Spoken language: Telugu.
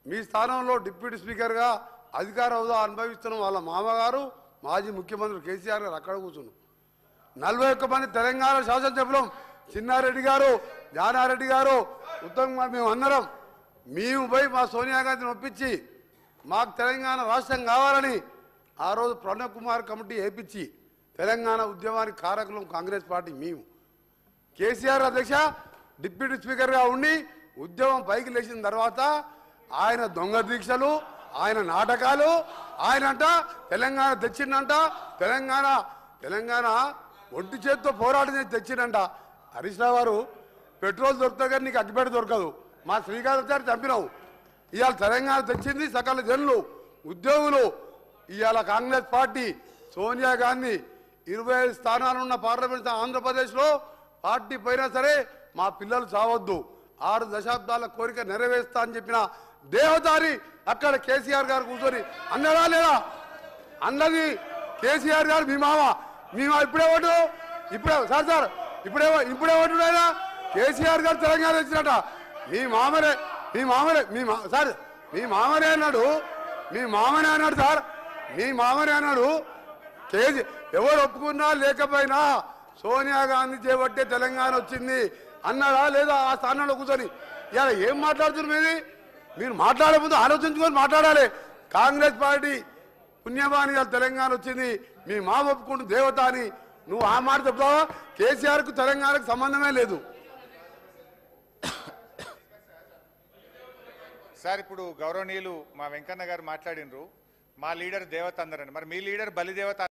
మీ స్థానంలో డిప్యూటీ స్పీకర్గా అధికార హోదా అనుభవిస్తున్న వాళ్ళ మామగారు మాజీ ముఖ్యమంత్రి కేసీఆర్ గారు అక్కడ కూర్చున్నారు నలభై ఒక్క మంది తెలంగాణ శాసనసభ్యులం చిన్నారెడ్డి గారు జానారెడ్డి గారు ఉత్తమ్ కుమార్ మేము అందరం మేము పోయి మా సోనియా గాంధీని ఒప్పించి మాకు తెలంగాణ రాష్ట్రం కావాలని ఆ రోజు ప్రణబ్ కుమార్ కమిటీ వేయించి తెలంగాణ ఉద్యమానికి కారకులం కాంగ్రెస్ పార్టీ మేము కేసీఆర్ అధ్యక్ష డిప్యూటీ స్పీకర్గా ఉండి ఉద్యమం పైకి లేచిన తర్వాత ఆయన దొంగ దీక్షలు ఆయన నాటకాలు ఆయన అంట తెలంగాణ తెచ్చిండంట తెలంగాణ తెలంగాణ ఒంటి చేత్తో పోరాటం చేసి తెచ్చిండంట హరీష్ రావు గారు పెట్రోల్ దొరుకుతుంది కానీ నీకు అగ్గిపెట్ట దొరకదు మా శ్రీకాంతాచారి చంపినావు ఇవాళ తెలంగాణ తెచ్చింది సకల జనులు ఉద్యోగులు ఇవాళ కాంగ్రెస్ పార్టీ సోనియా గాంధీ ఇరవై ఐదు స్థానాలు ఉన్న పార్లమెంట్ ఆంధ్రప్రదేశ్లో పార్టీ పోయినా సరే మా పిల్లలు చావద్దు ఆరు దశాబ్దాల కోరిక నెరవేరుస్తా అని చెప్పిన దేవదారి అక్కడ కేసీఆర్ గారు కూర్చొని అన్నడా లేదా అన్నది కేసీఆర్ గారు మీ మామ మీ మామ ఇప్పుడే ఓటు ఇప్పుడే సార్ సార్ ఇప్పుడే ఇప్పుడే ఓటు లేదా కేసీఆర్ గారు తెలంగాణ వచ్చినట మీ మామనే మీ మామనే మీ మా సార్ మీ మామనే అన్నాడు మీ మామనే అన్నాడు సార్ మీ మామనే అన్నాడు కేజీ ఎవరు ఒప్పుకున్నా లేకపోయినా సోనియా గాంధీ చేపట్టే తెలంగాణ వచ్చింది అన్నాడా లేదా ఆ స్థానంలో కూర్చొని ఇలా ఏం మాట్లాడుతున్నారు మీది మీరు మాట్లాడే ముందు ఆలోచించుకొని మాట్లాడాలి కాంగ్రెస్ పార్టీ పుణ్యమాని గారు తెలంగాణ వచ్చింది మీ మా ఒప్పుకుంటు దేవత అని నువ్వు ఆ మాట చెప్తావా కేసీఆర్కు తెలంగాణకు సంబంధమే లేదు సార్ ఇప్పుడు గౌరవనీయులు మా వెంకన్న గారు మాట్లాడినరు మా లీడర్ దేవత అందరని మరి మీ లీడర్ బలి దేవత